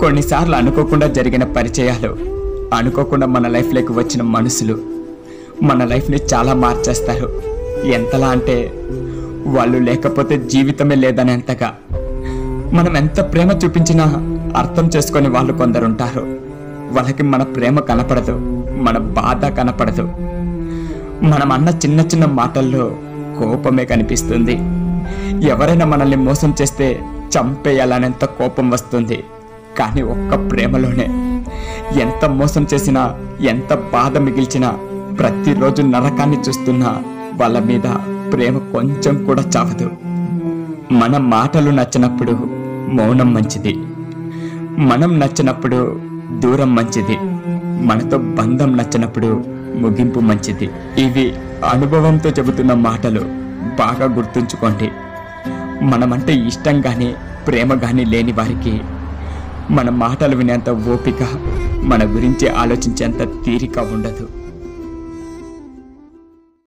కొన్నిసార్లు అనుకోకుండా జరిగిన పరిచయాలు అనుకోకుండా మన లైఫ్లోకి వచ్చిన మనుషులు మన లైఫ్ని చాలా మార్చేస్తారు ఎంతలా అంటే వాళ్ళు లేకపోతే జీవితమే లేదనేంతగా మనం ఎంత ప్రేమ చూపించినా అర్థం చేసుకొని వాళ్ళు కొందరుంటారు వాళ్ళకి మన ప్రేమ కనపడదు మన బాధ కనపడదు మనం అన్న చిన్న చిన్న మాటల్లో కోపమే కనిపిస్తుంది ఎవరైనా మనల్ని మోసం చేస్తే చంపేయాలనేంత కోపం వస్తుంది కానీ ఒక్క ప్రేమలోనే ఎంత మోసం చేసినా ఎంత బాధ మిగిల్చినా ప్రతిరోజు నరకాన్ని చూస్తున్నా వాళ్ళ మీద ప్రేమ కొంచెం కూడా చావదు మన మాటలు నచ్చినప్పుడు మౌనం మంచిది మనం నచ్చినప్పుడు దూరం మంచిది మనతో బంధం నచ్చినప్పుడు ముగింపు మంచిది ఇవి అనుభవంతో చెబుతున్న మాటలు బాగా గుర్తుంచుకోండి మనమంటే ఇష్టం కానీ ప్రేమ కానీ లేని వారికి మన మాటలు వినేంత ఓపిక మన గురించి ఆలోచించేంత తీరిక ఉండదు